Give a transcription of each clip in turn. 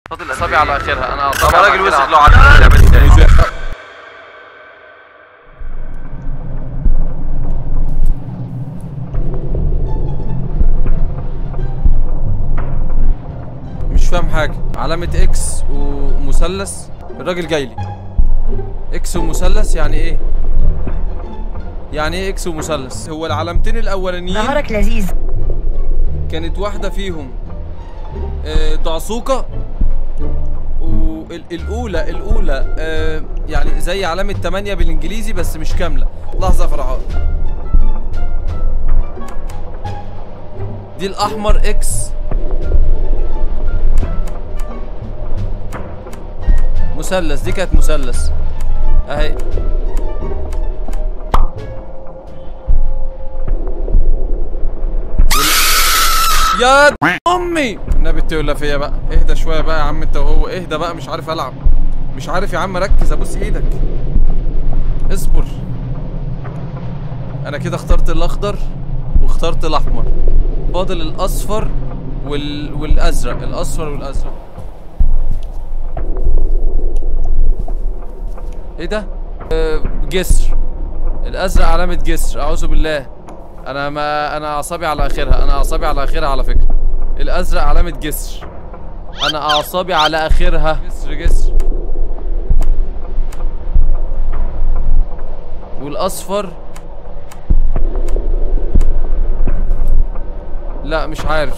فاضل اصابع على اخرها انا طب اصابع يا على راجل آخرها. وسخ لو عديت اللعبه دي تاني مش فاهم حاجة علامة اكس ومثلث الراجل جاي لي اكس ومثلث يعني ايه؟ يعني ايه اكس ومثلث؟ هو العلامتين الاولانيين نهارك لذيذ كانت واحدة فيهم آه، دعسوقة والأولى الأولى آه، يعني زي علامة 8 بالإنجليزي بس مش كاملة لحظة يا فرحات دي الأحمر إكس مثلث دي كانت مثلث أهي يا د- امي النبي تولى فيا بقى اهدى شويه بقى يا عم انت وهو اهدى بقى مش عارف العب مش عارف يا عم ركز ابوس ايدك اصبر انا كده اخترت الاخضر واخترت الاحمر فاضل الاصفر وال... والازرق الاصفر والازرق ايه ده آه، جسر الازرق علامه جسر اعوذ بالله انا ما انا اعصابي على اخرها انا اعصابي على اخرها على فكره الازرق علامه جسر انا اعصابي على اخرها جسر جسر والاصفر لا مش عارف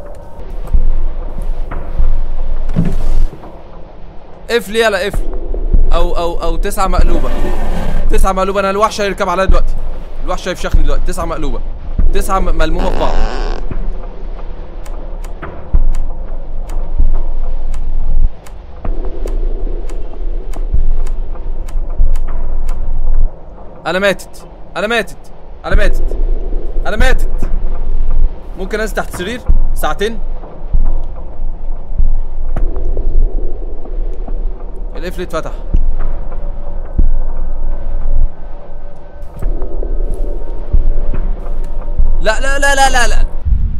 قفل يلا قفل او او او تسعة مقلوبة تسعة مقلوبة انا الوحش هيركب عليا دلوقتي الوحش هيفشخني دلوقتي تسعة مقلوبة تسعة م- ملمومة في بعض انا ماتت انا ماتت انا ماتت انا ماتت ممكن انزل تحت السرير ساعتين القفل اتفتح لا لا لا لا لا لا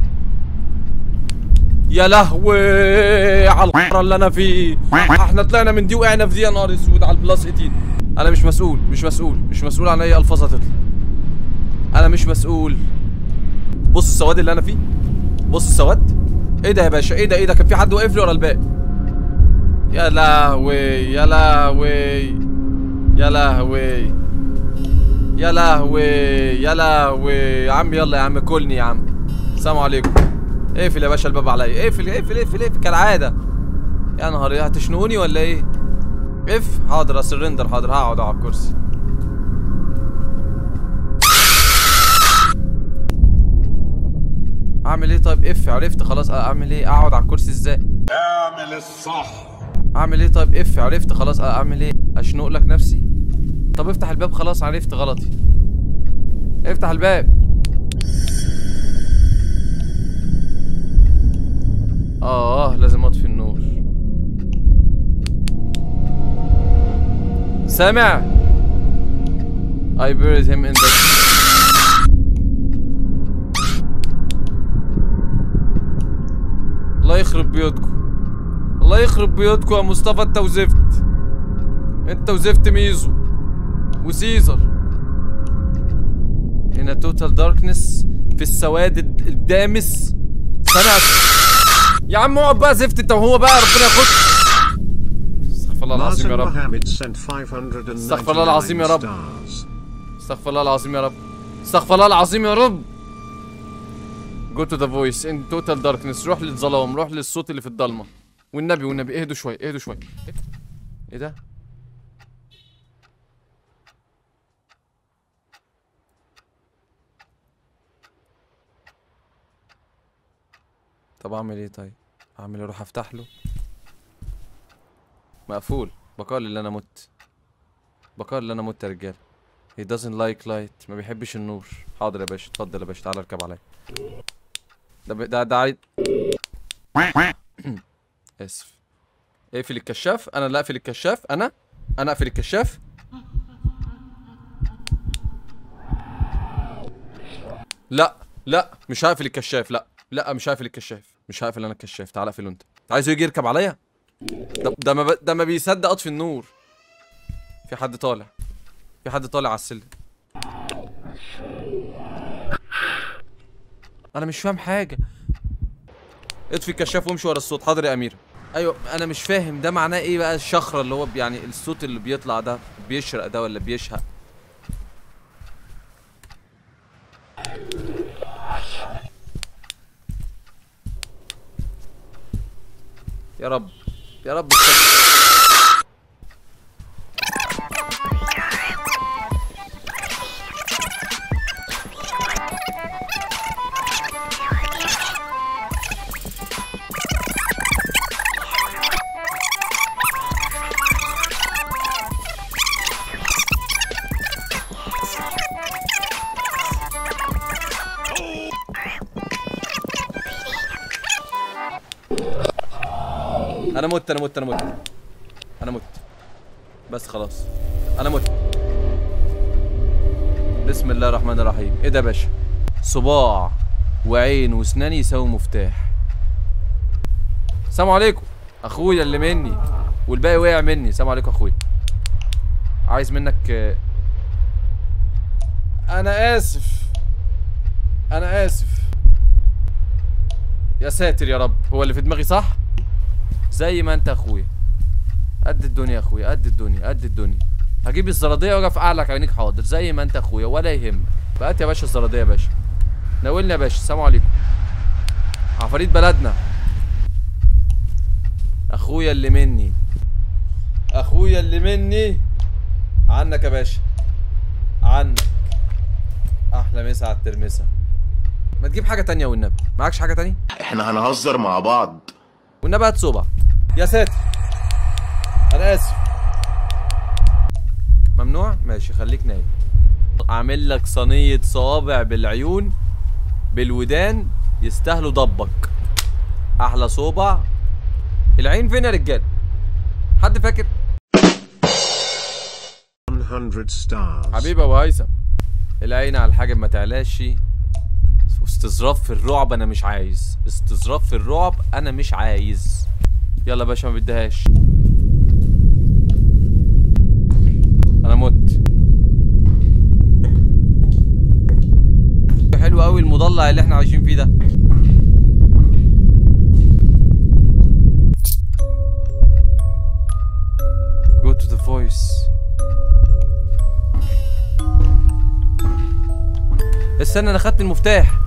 يا لهوي على القرى اللي انا فيه احنا طلعنا من دي وقعنا في دي يا نهار اسود على البلس 18 انا مش مسؤول مش مسؤول مش مسؤول عن اي الفاظ هتطلع انا مش مسؤول بص السواد اللي انا فيه بص السواد ايه ده يا باشا ايه ده ايه ده كان في حد واقف لي ورا الباب يا لهوي يا لهوي يا لهوي يا لهوي يا لهوي يا عم يلا يا عم كلني يا عم السلام عليكم اقفل يا باشا الباب عليا اقفل اقفل اقفل اقفل كالعاده يا نهار إيه، هتشنقوني ولا ايه اف حاضر اسرندر حاضر هقعد على الكرسي اعمل ايه طيب اف عرفت خلاص اعمل ايه اقعد على الكرسي ازاي اعمل الصح اعمل ايه طيب اف عرفت خلاص اعمل ايه اشنق لك نفسي طب افتح الباب خلاص عرفت غلطي افتح الباب اه لازم اطفي النور سامع I buried him in the الله يخرب بيوتكم الله يخرب بيوتكم يا مصطفى انت وزفت انت وزفت ميزو وسيزر هنا توتال داركنس في السواد الد- الدامس سمعت يا عم اقعد بقى زفت انت وهو بقى ربنا ياخدك استغفر الله العظيم يا Martin رب Mohammed sent 599 استغفر الله العظيم يا رب. stars. استغفر الله العظيم يا رب استغفر الله العظيم يا رب جو تو ذا فويس ان توتال داركنس روح للظلام روح للصوت اللي في الضلمه والنبي والنبي اهدوا شويه اهدوا شويه ايه ده طب اعمل ايه طيب اعمل ايه اروح افتح له مقفول بقال اللي انا مت بقال اللي انا مت يا رجاله He doesn't like light ما بيحبش النور حاضر يا باشا اتفضل يا باشا تعالى اركب عليا ده ب... ده ده عايز اسف اقفل الكشاف انا اللي اقفل الكشاف انا انا اقفل الكشاف لا لا مش هقفل الكشاف لا لا مش هقفل الكشاف مش هقفل انا الكشاف تعالى اقفله انت عايزه يجي يركب عليا ده ده ما ب... ده ما بيصدق اطفي النور في حد طالع في حد طالع على السلم انا مش فاهم حاجه اطفي الكشاف وامشي ورا الصوت حاضر يا اميره ايوه انا مش فاهم ده معناه ايه بقى الشخره اللي هو يعني الصوت اللي بيطلع ده بيشرق ده ولا بيشهق يا رب يا رب استنى. انا مت انا مت انا مت انا مت بس خلاص انا مت بسم الله الرحمن الرحيم ايه ده يا باشا صباع وعين واسنان يساوي مفتاح السلام عليكم اخويا اللي مني والباقي وقع مني السلام عليكم اخويا عايز منك آه، انا اسف انا اسف يا ساتر يا رب هو اللي في دماغي صح زي ما انت اخويا قد الدنيا يا اخويا قد الدنيا قد الدنيي هجيب الزراديه واجي افقعلك عينيك حاضر زي ما انت اخويا ولا يهمك بقت يا باشا الزراديه يا باشا ناولني يا باشا السلام عليكم عفاريت بلدنا اخويا اللي مني اخويا اللي مني عنك يا باشا عنك احلى مسا على الترمسه ما تجيب حاجه تانية والنبي معكش حاجه تانية احنا هنهزر مع بعض والنبي هات صوبع يا ساتر انا اسف ممنوع ماشي خليك نايم اعمل لك صينيه صوابع بالعيون بالودان يستاهلوا ضبك احلى صوبع العين فين يا رجال حد فاكر 100 stars. حبيبي يا ابو هيثم العين على الحاجب ما تعلاش واستظراف في الرعب انا مش عايز استظراف في الرعب انا مش عايز يلا يا باشا ما بديهاش انا مت حلو قوي المضلع اللي احنا عايشين فيه ده Go to the voice استنى انا خدت المفتاح